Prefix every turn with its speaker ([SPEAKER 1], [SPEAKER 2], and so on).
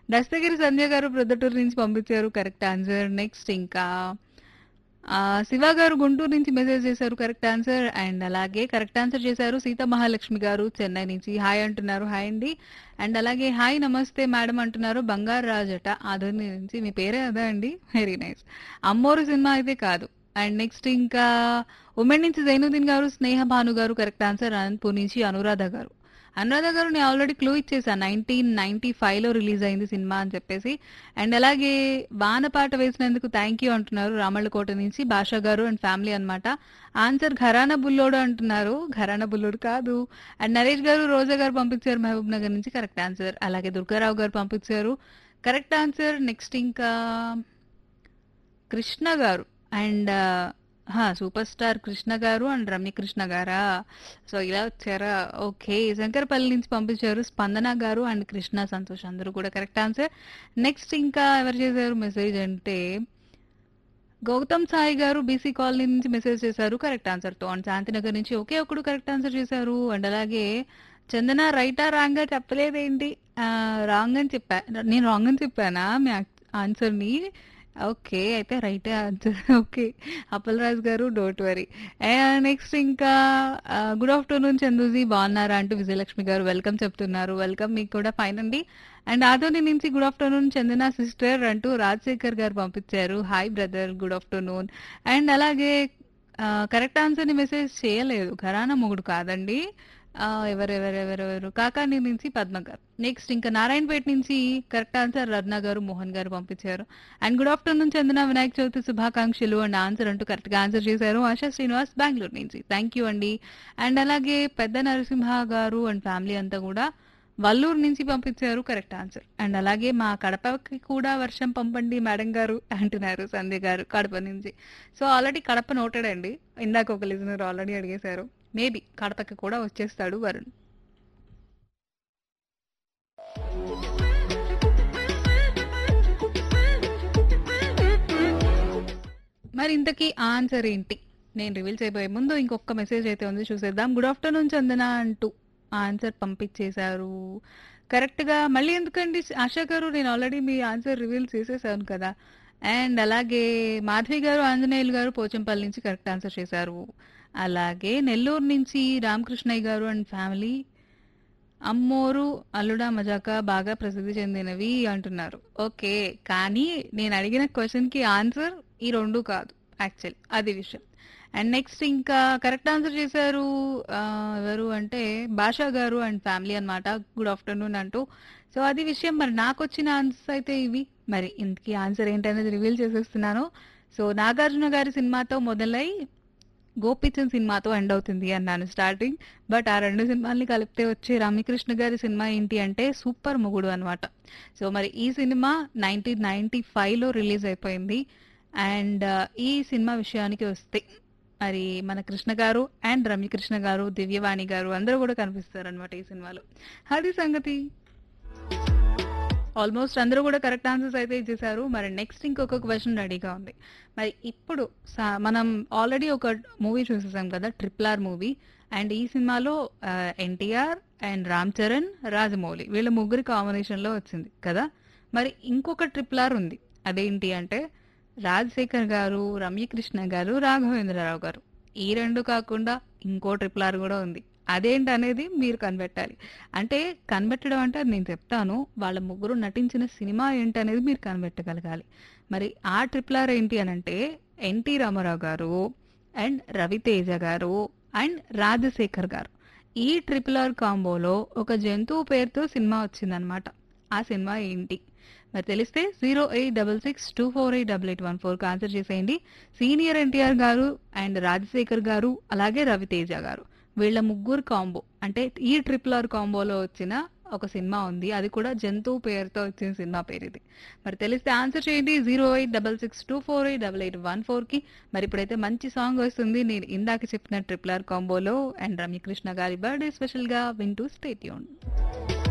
[SPEAKER 1] దస్తగిరి సంధ్య గారు ప్రొద్దుటూరు నుంచి పంపించారు కరెక్ట్ ఆన్సర్ నెక్స్ట్ ఇంకా ఆ, శివ గారు గుంటూరు నుంచి మెసేజ్ చేశారు కరెక్ట్ ఆన్సర్ అండ్ అలాగే కరెక్ట్ ఆన్సర్ చేశారు సీతా మహాలక్ష్మి గారు చెన్నై నుంచి హాయ్ అంటున్నారు హాయ్ అండి అండ్ అలాగే హాయ్ నమస్తే మేడం అంటున్నారు బంగారు రాజట ఆధుని నుంచి మీ పేరే అదే అండి వెరీ నైస్ అమ్మోరు సినిమా అయితే కాదు అండ్ నెక్స్ట్ ఇంకా ఉమెన్ నుంచి జైనుద్దీన్ గారు స్నేహ భాను గారు కరెక్ట్ ఆన్సర్ అనంతపూర్ నుంచి అనురాధ గారు అనురాధ గారు నేను ఆల్రెడీ క్లూ ఇచ్చేసాను నైన్టీన్ నైన్టీ లో రిలీజ్ అయింది సినిమా అని చెప్పేసి అండ్ అలాగే వానపాట వేసినందుకు థ్యాంక్ యూ అంటున్నారు రామళ్ళకోట నుంచి భాషా గారు అండ్ ఫ్యామిలీ అన్నమాట ఆన్సర్ ఘరానా బుల్లోడు అంటున్నారు ఘరానా బుల్లోడు కాదు అండ్ నరేష్ గారు రోజా గారు పంపించారు మహబూబ్ నగర్ నుంచి కరెక్ట్ ఆన్సర్ అలాగే దుర్గారావు గారు పంపించారు కరెక్ట్ ఆన్సర్ నెక్స్ట్ ఇంకా కృష్ణ గారు అండ్ సూపర్ స్టార్ కృష్ణ గారు అండ్ రమ్య కృష్ణ గారా సో ఇలా వచ్చారా ఓకే శంకరపల్లి నుంచి పంపించారు స్పందన గారు అండ్ కృష్ణ సంతోష్ అందరూ కూడా కరెక్ట్ ఆన్సర్ నెక్స్ట్ ఇంకా ఎవరు చేశారు మెసేజ్ అంటే గౌతమ్ సాయి గారు బీసీ కాలనీ నుంచి మెసేజ్ చేశారు కరెక్ట్ ఆన్సర్తో అండ్ శాంతినగర్ నుంచి ఒకే ఒకడు కరెక్ట్ ఆన్సర్ చేశారు అండ్ అలాగే చందన రైటా రాంగ్ గా చెప్పలేదేంటి రాంగ్ అని చెప్పా నేను రాంగ్ అని చెప్పానా మీ ఆన్సర్ని ఓకే అయితే రైటే ఆన్సర్ ఓకే అప్పలరాజు గారు డోంట్ వరీ నెక్స్ట్ ఇంకా గుడ్ ఆఫ్టర్నూన్ చందుజీ బాగున్నారా అంటూ విజయలక్ష్మి గారు వెల్కమ్ చెప్తున్నారు వెల్కమ్ మీకు కూడా ఫైన్ అండి అండ్ ఆదోని నుంచి గుడ్ ఆఫ్టర్నూన్ చందన సిస్టర్ అంటూ రాజశేఖర్ గారు పంపించారు hi brother good afternoon and అలాగే కరెక్ట్ ఆన్సర్ని మెసేజ్ చేయలేదు ఘరానా మొగుడు కాదండి ఆ, ఎవరెవరెవరెవరు కాకాని నుంచి పద్మ గారు నెక్స్ట్ ఇంకా నారాయణపేట నుంచి కరెక్ట్ ఆన్సర్ రత్న గారు మోహన్ గారు పంపించారు and good afternoon Chandana Vinayaka Chavithi శుభాకాంక్షలు అండ్ ఆన్సర్ అంటూ కరెక్ట్ గా ఆన్సర్ చేశారు ఆశా శ్రీనివాస్ బెంగళూరు నుంచి థ్యాంక్ యూ అండి అండ్ అలాగే పెద్ద నరసింహ గారు అండ్ ఫ్యామిలీ అంతా కూడా వల్లూరు నుంచి పంపించారు కరెక్ట్ ఆన్సర్ అండ్ అలాగే మా కడపకి కూడా వర్షం పంపండి మేడం గారు అంటున్నారు సంధ్య గారు కడప నుంచి సో ఆల్రెడీ కడప నోటెడ్ అండి ఇందాక ఒక లిజనర్ ఆల్రెడీ అడిగేశారు మేబీ కడపకి కూడా వచ్చేస్తాడు వరుణ్ మరి ఇంతకీ ఆన్సర్ ఏంటి నేను రివీల్ చేయబోయే ముందు ఇంకొక మెసేజ్ అయితే ఉంది చూసేద్దాం గుడ్ ఆఫ్టర్నూన్ చందన అంటూ ఆన్సర్ పంపించేశారు కరెక్ట్ గా మళ్ళీ ఎందుకండి ఆశా గారు నేను ఆల్రెడీ మీ ఆన్సర్ రివీల్ చేసేసాను కదా అండ్ అలాగే మాధవి గారు ఆంజనేయులు గారు పోచంపల్లి నుంచి కరెక్ట్ ఆన్సర్ చేశారు అలాగే నెల్లూరు నుంచి రామకృష్ణయ్య గారు అండ్ ఫ్యామిలీ అమ్మోరు అల్లుడా మజాక బాగా ప్రసిద్ధి చెందినవి అంటున్నారు ఓకే కానీ నేను అడిగిన క్వశ్చన్ కి ఆన్సర్ ఈ రెండు కాదు యాక్చువల్ అది విషయం అండ్ నెక్స్ట్ ఇంకా కరెక్ట్ ఆన్సర్ చేశారు ఆ, ఎవరు అంటే భాషా గారు అండ్ ఫ్యామిలీ అన్నమాట గుడ్ ఆఫ్టర్నూన్ అంటూ సో అది విషయం మరి నాకు వచ్చిన ఆన్సర్స్ అయితే ఇవి మరి ఇంతకీ ఆన్సర్ ఏంటనేది రివీల్ చేసేస్తున్నాను సో నాగార్జున గారి సినిమాతో మొదలై గోపిచంద్ సినిమాతో ఎండ్ అవుతుంది అన్నాను స్టార్టింగ్ బట్ ఆ రెండు సినిమాల్ని కలిపితే వచ్చే రామకృష్ణ గారి సినిమా ఏంటి అంటే సూపర్ మొగుడు అనమాట సో మరి ఈ సినిమా నైన్టీన్ నైన్టీ లో రిలీజ్ అయిపోయింది అండ్ ఈ సినిమా విషయానికి వస్తే మరి మన కృష్ణ గారు అండ్ రమ్యకృష్ణ గారు దివ్యవాణి గారు అందరూ కూడా కనిపిస్తారు అనమాట ఈ సినిమాలో అది సంగతి ఆల్మోస్ట్ అందరూ కూడా కరెక్ట్ ఆన్సర్స్ అయితే ఇచ్చేసారు మరి నెక్స్ట్ ఇంకొక క్వశ్చన్ రెడీగా ఉంది మరి ఇప్పుడు సా- మనం ఆల్రెడీ ఒక మూవీ చూసేసాం కదా ట్రిపుల్ ఆర్ మూవీ అండ్ ఈ సినిమాలో ఎన్టీఆర్ అండ్ రామ్ చరణ్ రాజమౌళి వీళ్ళ ముగ్గురి కాంబినేషన్ లో వచ్చింది కదా మరి ఇంకొక ట్రిపుల్ ఆర్ ఉంది అదేంటి అంటే రాజశేఖర్ గారు రమ్యకృష్ణ గారు రాఘవేంద్రరావు గారు ఈ రెండు కాకుండా ఇంకో ట్రిపుల్ ఆర్ కూడా ఉంది అదేంటి అనేది మీరు కనిపెట్టాలి అంటే కనిపెట్టడం అంటే అది నేను చెప్తాను వాళ్ళ ముగ్గురు నటించిన సినిమా ఏంటి అనేది మీరు కనిపెట్టగలగాలి మరి ఆ ట్రిపుల్ ఆర్ ఏంటి అని అంటే ఎన్టీ రామారావు గారు అండ్ రవితేజ గారు అండ్ రాజశేఖర్ గారు ఈ ట్రిపుల్ ఆర్ కాంబోలో ఒక జంతువు పేరుతో సినిమా వచ్చిందనమాట ఆ సినిమా ఏంటి మరి తెలిస్తే zero eight double six two four eight double eight one ఫోర్కి ఆన్సర్ చేసేయండి సీనియర్ ఎన్టీఆర్ గారు అండ్ రాజశేఖర్ గారు అలాగే రవితేజ గారు వీళ్ళ ముగ్గురు కాంబో అంటే ఈ ట్రిపుల్ ఆర్ కాంబోలో వచ్చిన ఒక సినిమా ఉంది అది కూడా జంతువు పేరుతో వచ్చిన సినిమా పేరు ఇది మరి తెలిస్తే ఆన్సర్ చేయండి zero eight double six two four eight double eight one ఫోర్కి మరి ఇప్పుడైతే మంచి సాంగ్ వస్తుంది నేను ఇందాక చెప్పిన ట్రిపుల్ ఆర్ కాంబోలో అండ్ రమ్యకృష్ణ గారి బర్త్డే స్పెషల్గా వింటూ స్టేట్ యూన్